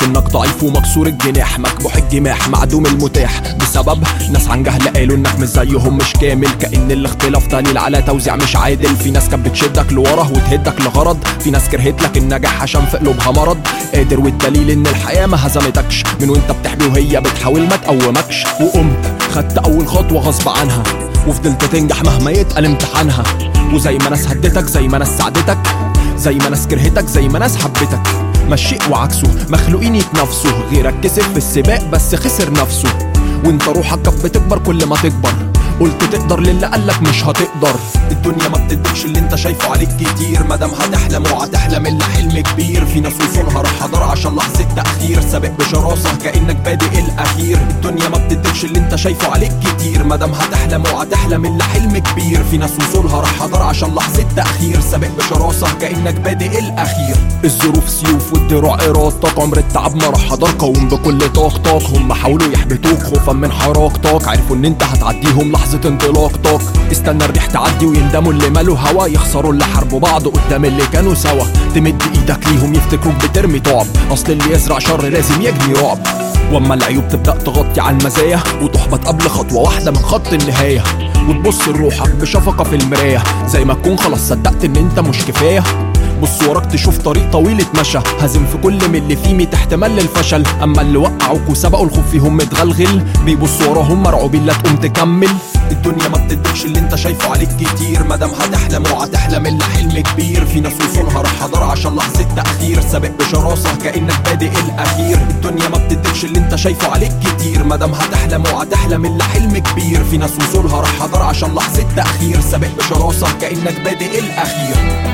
انك ضعيف ومكسور الجناح مكبوح الجماح معدوم المتاح بسبب ناس عن جهل قالوا انك مش زيهم مش كامل كأن الاختلاف دليل على توزيع مش عادل في ناس كانت بتشدك لورا وتهدك لغرض في ناس كرهت لك النجاح عشان في قلوبها مرض قادر والدليل ان الحياة ما هزمتكش من وانت بتحبي وهي بتحاول ما تقومكش وقمت خدت اول خطوة غصب عنها وفضلت تنجح مهما يتقل امتحانها وزي ما ناس هدتك زي ما ناس ساعدتك زي ما ناس كرهتك زي ما ناس حبتك مشيء وعكسه مخلوقين يتنافسوا غيرك كسب في السباق بس خسر نفسه وانت روحك كانت بتكبر كل ما تكبر قلت تقدر للي قالك مش هتقدر الدنيا ما بتديكش اللي انت شايفه عليك كتير مادام هتحلم وهتحلم اللي حلم كبير في ناس وصولها راح حضر عشان لحظة تأخير سابق بشراسة كأنك بادئ الأخير الدنيا ما بتديكش اللي انت شايفه عليك كتير مادام هتحلم وهتحلم اللي حلم كبير في ناس وصولها راح حضر عشان لحظة تأخير سابق بشراسة كأنك بادئ الأخير الظروف سيوف والدراع إرادتك عمر التعب ما راح حضر قوم بكل طاقتك هم حاولوا يحبطوك خوفا من حركتك عرفوا ان انت هتعديهم لحظة انطلاقتك استنى الريح تعدي ويندموا اللي ماله هوا يخسروا اللي حاربوا بعض قدام اللي كانوا سوا تمد ايدك ليهم يفتكروك بترمي طعب اصل اللي يزرع شر لازم يجني رعب واما العيوب تبدا تغطي على المزايا وتحبط قبل خطوه واحده من خط النهايه وتبص لروحك بشفقه في المرايه زي ما تكون خلاص صدقت ان انت مش كفايه بص وراك تشوف طريق طويل اتمشى هزم في كل من اللي فيه ميت احتمال للفشل اما اللي وقعوك وسبقوا الخوف فيهم متغلغل بيبصوا وراهم مرعوبين لا تقوم تكمل الدنيا ما بتديكش اللي انت شايفه عليك كتير مادام هتحلم وهتحلم اللي حلم كبير في ناس وصولها راح حضر عشان لحظة تأخير سابق بشراسة كأنك بادئ الأخير الدنيا ما بتديكش اللي انت شايفه عليك كتير مادام هتحلم وهتحلم اللي حلم كبير في ناس وصولها راح حضر عشان لحظة تأخير سابق بشراسة كأنك بادئ الأخير